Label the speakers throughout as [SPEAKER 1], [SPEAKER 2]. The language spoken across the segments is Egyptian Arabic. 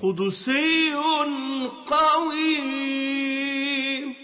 [SPEAKER 1] قدسي قويم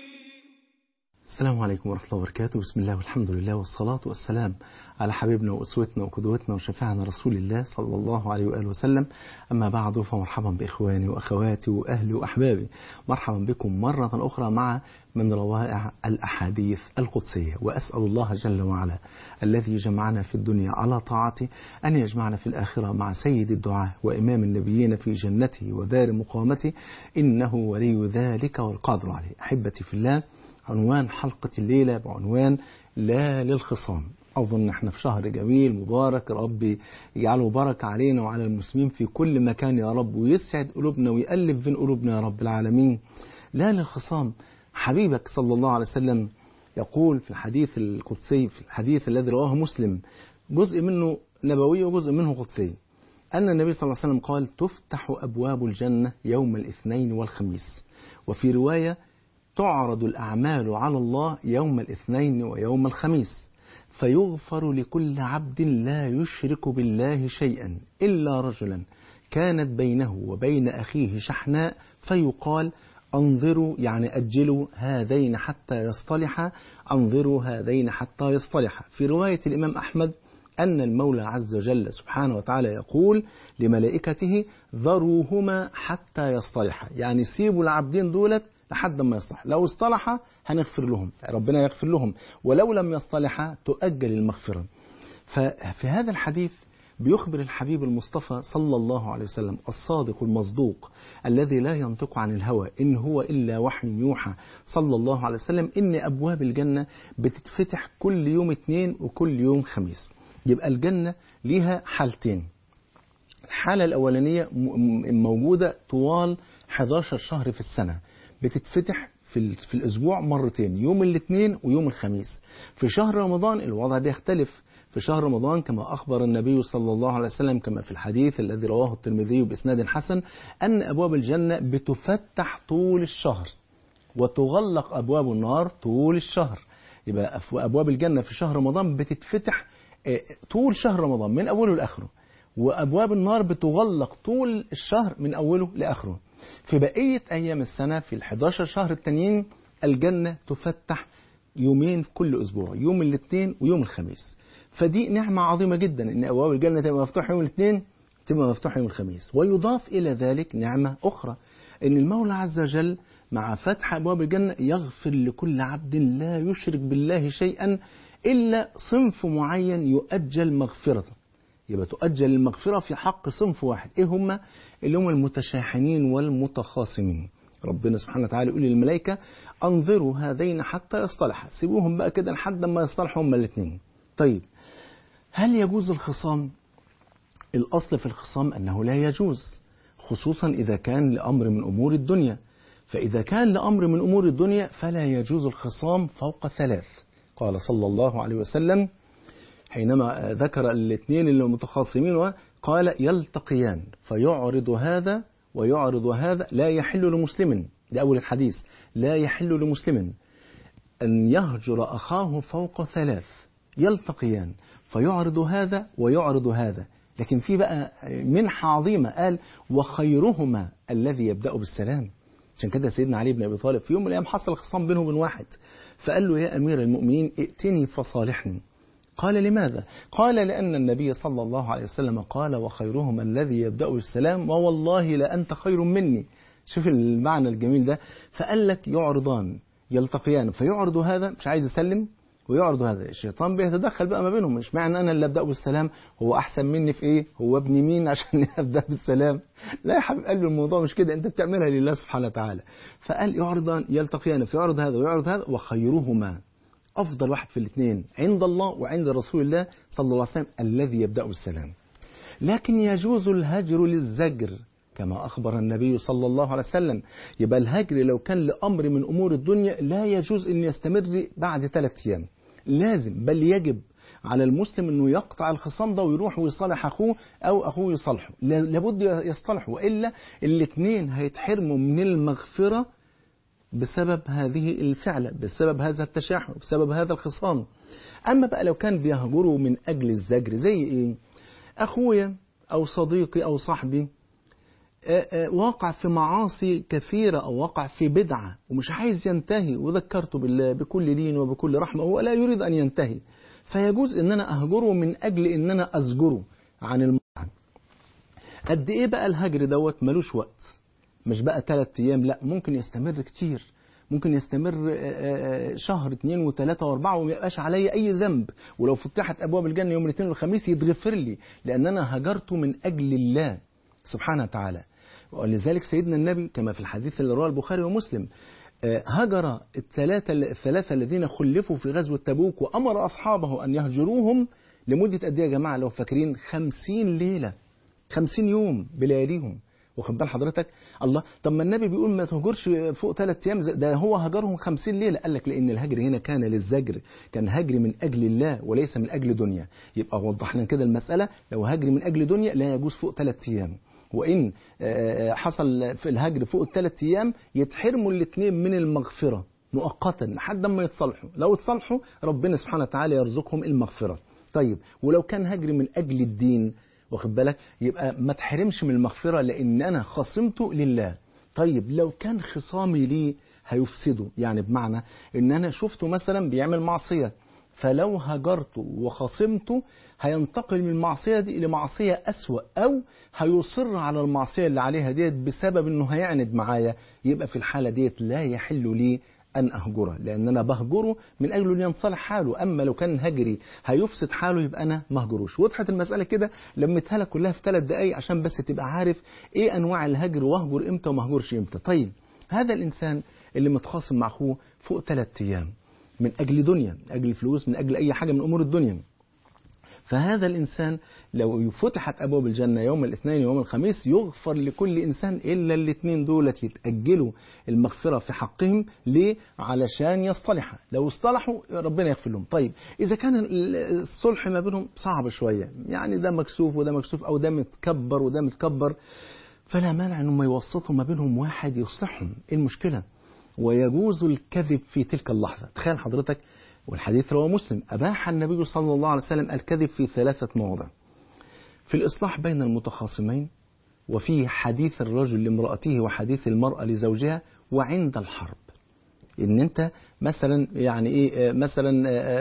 [SPEAKER 2] السلام عليكم ورحمة الله وبركاته بسم الله والحمد لله والصلاة والسلام على حبيبنا وأسوتنا وقدوتنا وشفاعنا رسول الله صلى الله عليه وآله وسلم أما بعد فمرحبا بإخواني وأخواتي وأهلي وأحبابي مرحبا بكم مرة أخرى مع من روائع الأحاديث القدسية وأسأل الله جل وعلا الذي جمعنا في الدنيا على طاعته أن يجمعنا في الآخرة مع سيد الدعاء وإمام النبيين في جنته ودار مقامته إنه ولي ذلك والقادر عليه أحبتي في الله عنوان حلقة الليلة بعنوان لا للخصام أظن احنا في شهر جميل مبارك ربي يجعله بركة علينا وعلى المسلمين في كل مكان يا رب ويسعد قلوبنا ويألف بين قلوبنا يا رب العالمين لا للخصام حبيبك صلى الله عليه وسلم يقول في الحديث القدسي في الحديث الذي رواه مسلم جزء منه نبوي وجزء منه قدسي أن النبي صلى الله عليه وسلم قال تفتح أبواب الجنة يوم الاثنين والخميس وفي رواية تعرض الأعمال على الله يوم الاثنين ويوم الخميس فيغفر لكل عبد لا يشرك بالله شيئا إلا رجلا كانت بينه وبين أخيه شحناء فيقال أنظروا يعني أجلوا هذين حتى يصطلحا أنظروا هذين حتى يصطلحا في رواية الإمام أحمد أن المولى عز وجل سبحانه وتعالى يقول لملائكته ذروهما حتى يصطلحا يعني سيبوا العبدين دولت لحد ما يصلح لو اصطلح هنغفر لهم ربنا يغفر لهم ولو لم يصطلح تؤجل المغفرة ففي هذا الحديث بيخبر الحبيب المصطفى صلى الله عليه وسلم الصادق المصدوق الذي لا ينطق عن الهوى إن هو إلا وحي يوحى صلى الله عليه وسلم إن أبواب الجنة بتتفتح كل يوم اثنين وكل يوم خميس يبقى الجنة ليها حالتين الحالة الأولانية موجودة طوال 11 شهر في السنة بتتفتح في, في الأسبوع مرتين يوم الاثنين ويوم الخميس في شهر رمضان الوضع بيختلف في شهر رمضان كما أخبر النبي صلى الله عليه وسلم كما في الحديث الذي رواه الترمذي بإسناد حسن أن أبواب الجنة بتفتح طول الشهر وتغلق أبواب النار طول الشهر يبقى أبواب الجنة في شهر رمضان بتتفتح طول شهر رمضان من أوله لآخره وأبواب النار بتغلق طول الشهر من أوله لآخره في بقية أيام السنة في ال11 شهر التانيين الجنة تفتح يومين كل أسبوع يوم الاثنين ويوم الخميس فدي نعمة عظيمة جدا إن أبواب الجنة تبقى مفتوحة يوم الاثنين تبقى مفتوحة يوم الخميس ويضاف إلى ذلك نعمة أخرى إن المولى عز وجل مع فتح أبواب الجنة يغفر لكل عبد لا يشرك بالله شيئا إلا صنف معين يؤجل مغفرته يبقى تؤجل المغفرة في حق صنف واحد إيه هم اللي هم المتشاحنين والمتخاصمين ربنا سبحانه وتعالى يقول للملائكة أنظروا هذين حتى يصطلحا سيبوهم بقى كده لحد ما يصطلحوا هما الاثنين طيب هل يجوز الخصام الأصل في الخصام أنه لا يجوز خصوصا إذا كان لأمر من أمور الدنيا فإذا كان لأمر من أمور الدنيا فلا يجوز الخصام فوق ثلاث قال صلى الله عليه وسلم حينما ذكر الاثنين اللي متخاصمين قال يلتقيان فيعرض هذا ويعرض هذا لا يحل لمسلم ده أول الحديث لا يحل لمسلم أن يهجر أخاه فوق ثلاث يلتقيان فيعرض هذا ويعرض هذا لكن في بقى منحة عظيمة قال وخيرهما الذي يبدأ بالسلام عشان كده سيدنا علي بن أبي طالب في يوم من الأيام حصل خصام بينه وبين واحد فقال له يا أمير المؤمنين ائتني فصالحني قال لماذا؟ قال لأن النبي صلى الله عليه وسلم قال وخيرهم الذي يبدأ بالسلام ووالله لأنت خير مني شوف المعنى الجميل ده فقال لك يعرضان يلتقيان فيعرض هذا مش عايز يسلم ويعرض هذا الشيطان بيتدخل بقى ما بينهم مش معنى أنا اللي أبدأ بالسلام هو أحسن مني في إيه هو ابن مين عشان أبدأ بالسلام لا يا حبيب قال له الموضوع مش كده أنت بتعملها لله سبحانه وتعالى فقال يعرضان يلتقيان فيعرض هذا ويعرض هذا وخيرهما أفضل واحد في الاثنين عند الله وعند رسول الله صلى الله عليه وسلم الذي يبدأ بالسلام لكن يجوز الهجر للزجر كما أخبر النبي صلى الله عليه وسلم يبقى الهجر لو كان لأمر من أمور الدنيا لا يجوز أن يستمر بعد ثلاث أيام لازم بل يجب على المسلم أنه يقطع الخصام ده ويروح ويصالح أخوه أو أخوه يصالحه لابد يصطلحوا وإلا الاثنين هيتحرموا من المغفرة بسبب هذه الفعلة بسبب هذا التشاحن بسبب هذا الخصام أما بقى لو كان بيهجروا من أجل الزجر زي إيه أخويا أو صديقي أو صاحبي واقع في معاصي كثيرة أو واقع في بدعة ومش عايز ينتهي وذكرته بالله بكل لين وبكل رحمة هو لا يريد أن ينتهي فيجوز أن أنا أهجره من أجل أن أنا أزجره عن المعنى قد إيه بقى الهجر دوت ملوش وقت مش بقى ثلاث أيام لا ممكن يستمر كتير ممكن يستمر شهر اثنين وثلاثة واربعة وما يبقاش عليا أي ذنب ولو فتحت أبواب الجنة يوم الاثنين والخميس يتغفر لي لأن أنا هجرته من أجل الله سبحانه وتعالى ولذلك سيدنا النبي كما في الحديث اللي رواه البخاري ومسلم هجر الثلاثة الثلاثة الذين خلفوا في غزوة تبوك وأمر أصحابه أن يهجروهم لمدة قد إيه يا جماعة لو فاكرين خمسين ليلة خمسين يوم بلياليهم واخد بال حضرتك الله طب ما النبي بيقول ما تهجرش فوق ثلاث ايام ده هو هجرهم خمسين ليله قال لك لان الهجر هنا كان للزجر كان هجر من اجل الله وليس من اجل دنيا يبقى وضحنا كده المساله لو هجر من اجل دنيا لا يجوز فوق ثلاث ايام وان حصل في الهجر فوق الثلاث ايام يتحرموا الاثنين من المغفره مؤقتا لحد ما يتصالحوا لو اتصالحوا ربنا سبحانه وتعالى يرزقهم المغفره طيب ولو كان هجر من اجل الدين واخد بالك يبقى ما تحرمش من المغفرة لأن أنا خصمته لله طيب لو كان خصامي ليه هيفسده يعني بمعنى ان انا شفته مثلا بيعمل معصية فلو هجرته وخصمته هينتقل من المعصية دي إلى معصية أسوأ أو هيصر على المعصية اللي عليها ديت بسبب إنه هيعند معايا يبقى في الحالة ديت لا يحل لي أن أهجره لأن أنا بهجره من أجل أن ينصلح حاله أما لو كان هجري هيفسد حاله يبقى أنا ما هجروش وضحت المسألة كده لميتها لك كلها في ثلاث دقايق عشان بس تبقى عارف إيه أنواع الهجر وأهجر إمتى وما أهجرش إمتى طيب هذا الإنسان اللي متخاصم مع أخوه فوق ثلاث أيام من أجل دنيا من أجل الفلوس من أجل أي حاجة من أمور الدنيا فهذا الإنسان لو فتحت أبواب الجنة يوم الاثنين يوم الخميس يغفر لكل إنسان إلا الاثنين دولت يتأجلوا المغفرة في حقهم ليه؟ علشان يصطلحوا لو اصطلحوا ربنا يغفر لهم طيب إذا كان الصلح ما بينهم صعب شوية يعني ده مكسوف وده مكسوف أو ده متكبر وده متكبر فلا مانع أنهم يوسطوا ما بينهم واحد يصلحهم إيه المشكلة ويجوز الكذب في تلك اللحظة تخيل حضرتك والحديث رواه مسلم أباح النبي صلى الله عليه وسلم الكذب في ثلاثة مواضع في الإصلاح بين المتخاصمين وفي حديث الرجل لامرأته وحديث المرأة لزوجها وعند الحرب ان انت مثلا يعني ايه مثلا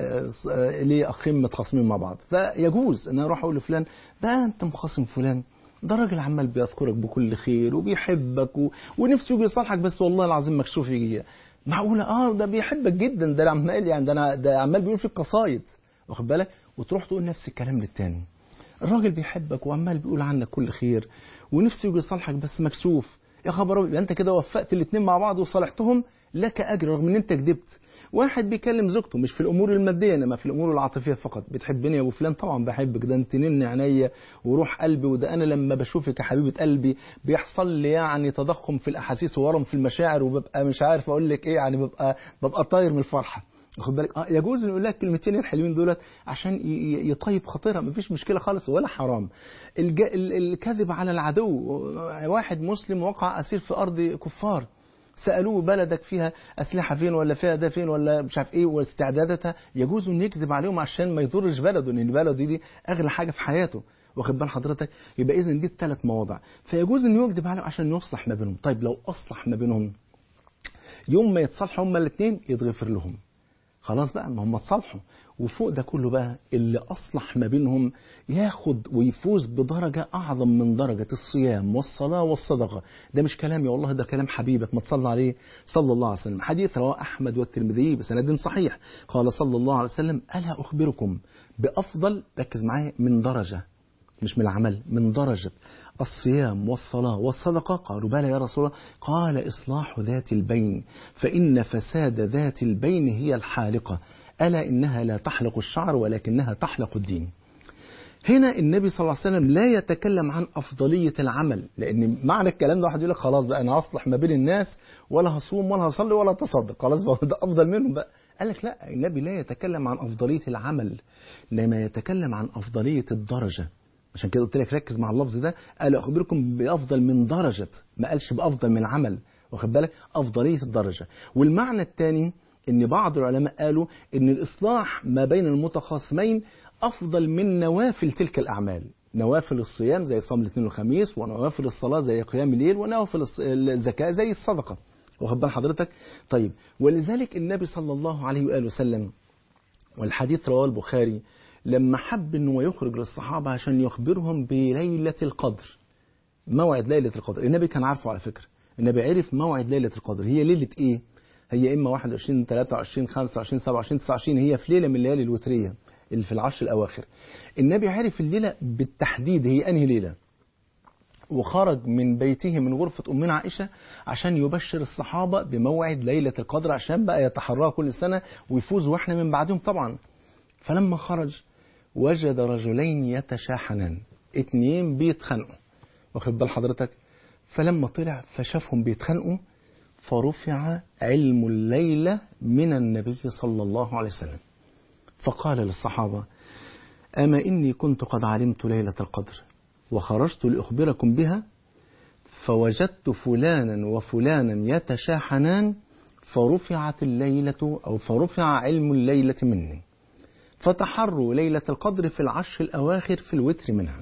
[SPEAKER 2] ليه اخين متخاصمين مع بعض فيجوز ان انا اروح اقول لفلان بقى انت مخاصم فلان ده راجل عمال بيذكرك بكل خير وبيحبك و... ونفسه يجي يصالحك بس والله العظيم مكشوف يجي معقوله اه ده بيحبك جدا ده عمال يعني ده انا ده عمال بيقول فيك قصايد واخد بالك وتروح تقول نفس الكلام للتاني الراجل بيحبك وعمال بيقول عنك كل خير ونفسه يجي يصالحك بس مكسوف يا خبر يبقى انت كده وفقت الاثنين مع بعض وصالحتهم لك اجر رغم ان انت كذبت واحد بيكلم زوجته مش في الامور الماديه انما في الامور العاطفيه فقط بتحبني يا ابو فلان طبعا بحبك ده انت نن عينيا وروح قلبي وده انا لما بشوفك يا حبيبه قلبي بيحصل لي يعني تضخم في الاحاسيس وورم في المشاعر وببقى مش عارف اقول لك ايه يعني ببقى ببقى طاير من الفرحه واخد بالك اه يجوز نقول لك الكلمتين الحلوين دولت عشان يطيب خاطرها مفيش مشكله خالص ولا حرام الج... الكذب على العدو واحد مسلم وقع اسير في ارض كفار سألوه بلدك فيها أسلحة فين ولا فيها ده فين ولا مش عارف إيه واستعداداتها يجوز إنه يكذب عليهم عشان ما يضرش بلده لأن بلده دي, دي أغلى حاجة في حياته واخد بال حضرتك يبقى إذا دي الثلاث مواضع فيجوز إنه يكذب عليهم عشان يصلح ما بينهم طيب لو أصلح ما بينهم يوم ما يتصالحوا هما الاثنين يتغفر لهم خلاص بقى ما هم اتصالحوا وفوق ده كله بقى اللي أصلح ما بينهم ياخد ويفوز بدرجة أعظم من درجة الصيام والصلاة والصدقة ده مش كلامي والله ده كلام حبيبك ما تصلى عليه صلى الله عليه وسلم حديث رواه أحمد والترمذي بسند صحيح قال صلى الله عليه وسلم ألا أخبركم بأفضل ركز معايا من درجة مش من العمل من درجة الصيام والصلاة والصدقة قالوا بلى يا رسول الله قال إصلاح ذات البين فإن فساد ذات البين هي الحالقة ألا إنها لا تحلق الشعر ولكنها تحلق الدين هنا النبي صلى الله عليه وسلم لا يتكلم عن أفضلية العمل لأن معنى الكلام ده واحد يقول لك خلاص بقى أنا هصلح ما بين الناس ولا هصوم ولا هصلي ولا تصدق خلاص بقى ده أفضل منهم بقى قال لك لا النبي لا يتكلم عن أفضلية العمل لما يتكلم عن أفضلية الدرجة عشان كده قلت لك ركز مع اللفظ ده قال أخبركم بأفضل من درجة ما قالش بأفضل من عمل واخد بالك أفضلية الدرجة والمعنى الثاني ان بعض العلماء قالوا ان الإصلاح ما بين المتخاصمين أفضل من نوافل تلك الأعمال نوافل الصيام زي صوم الاثنين والخميس ونوافل الصلاة زي قيام الليل ونوافل الص- الزكاة زي الصدقة واخد بال حضرتك طيب ولذلك النبي صلى الله عليه وآله وسلم والحديث رواه البخاري لما حب انه يخرج للصحابة عشان يخبرهم بليلة القدر موعد ليلة القدر النبي كان عارفه على فكرة النبي عرف موعد ليلة القدر هي ليلة ايه هي اما 21 23 25 27 29 هي في ليلة من الليالي الوترية اللي في العشر الاواخر النبي عرف الليلة بالتحديد هي انهي ليلة وخرج من بيته من غرفة أمنا عائشة عشان يبشر الصحابة بموعد ليلة القدر عشان بقى يتحرى كل سنة ويفوزوا واحنا من بعدهم طبعا فلما خرج وجد رجلين يتشاحنان اتنين بيتخانقوا واخد بال حضرتك فلما طلع فشافهم بيتخانقوا فرفع علم الليلة من النبي صلى الله عليه وسلم فقال للصحابة أما إني كنت قد علمت ليلة القدر وخرجت لأخبركم بها فوجدت فلانا وفلانا يتشاحنان فرفعت الليلة أو فرفع علم الليلة مني فتحروا ليلة القدر في العشر الأواخر في الوتر منها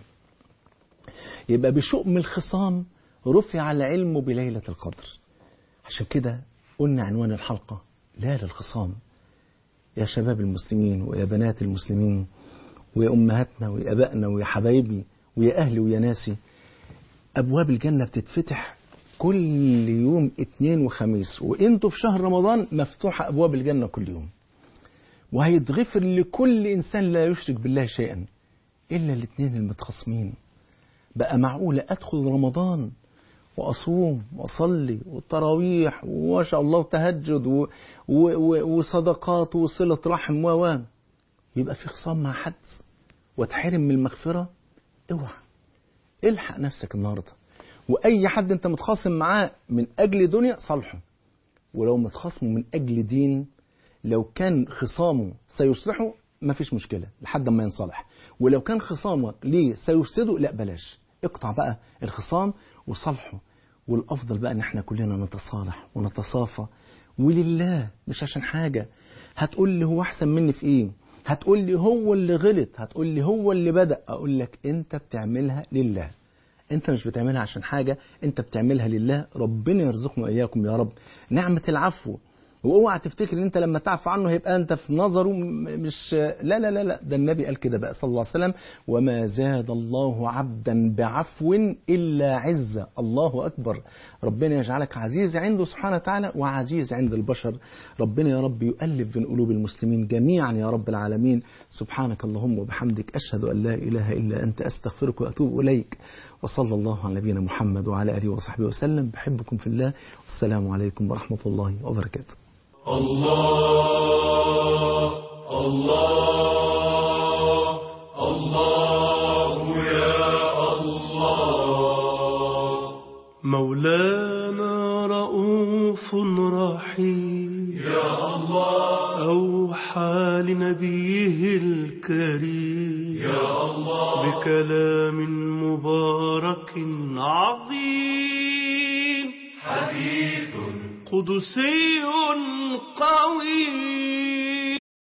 [SPEAKER 2] يبقى بشؤم الخصام رفع العلم بليلة القدر عشان كده قلنا عنوان الحلقة لا للخصام يا شباب المسلمين ويا بنات المسلمين ويا أمهاتنا ويا أبائنا ويا حبايبي ويا أهلي ويا ناسي أبواب الجنة بتتفتح كل يوم اثنين وخميس وانتوا في شهر رمضان مفتوحة أبواب الجنة كل يوم وهيتغفر لكل إنسان لا يشرك بالله شيئا إلا الاثنين المتخاصمين بقى معقولة أدخل رمضان وأصوم وأصلي والتراويح وما شاء الله تهجد و... و... و... وصدقات وصلة رحم و يبقى في خصام مع حد واتحرم من المغفرة اوعى الحق نفسك النهارده واي حد انت متخاصم معاه من اجل دنيا صالحه ولو متخاصمه من اجل دين لو كان خصامه سيصلحه ما فيش مشكله لحد ما ينصلح ولو كان خصامك ليه سيفسده لا بلاش اقطع بقى الخصام وصالحه والافضل بقى ان احنا كلنا نتصالح ونتصافى ولله مش عشان حاجه هتقول لي هو احسن مني في ايه هتقول لي هو اللي غلط هتقول لي هو اللي بدأ أقول لك أنت بتعملها لله أنت مش بتعملها عشان حاجة أنت بتعملها لله ربنا يرزقنا وإياكم يا رب نعمة العفو واوعى تفتكر ان انت لما تعفو عنه هيبقى انت في نظره م- مش لا لا لا لا ده النبي قال كده بقى صلى الله عليه وسلم وما زاد الله عبدا بعفو الا عزه الله اكبر ربنا يجعلك عزيز عنده سبحانه وتعالى وعزيز عند البشر ربنا يا رب يؤلف بين قلوب المسلمين جميعا يا رب العالمين سبحانك اللهم وبحمدك اشهد ان لا اله الا انت استغفرك واتوب اليك وصلى الله على نبينا محمد وعلى اله وصحبه وسلم بحبكم في الله والسلام عليكم ورحمه الله وبركاته
[SPEAKER 1] الله الله الله يا الله مولانا رؤوف رحيم يا الله أوحى لنبيه الكريم يا الله بكلام مبارك عظيم حديث قدسي قوي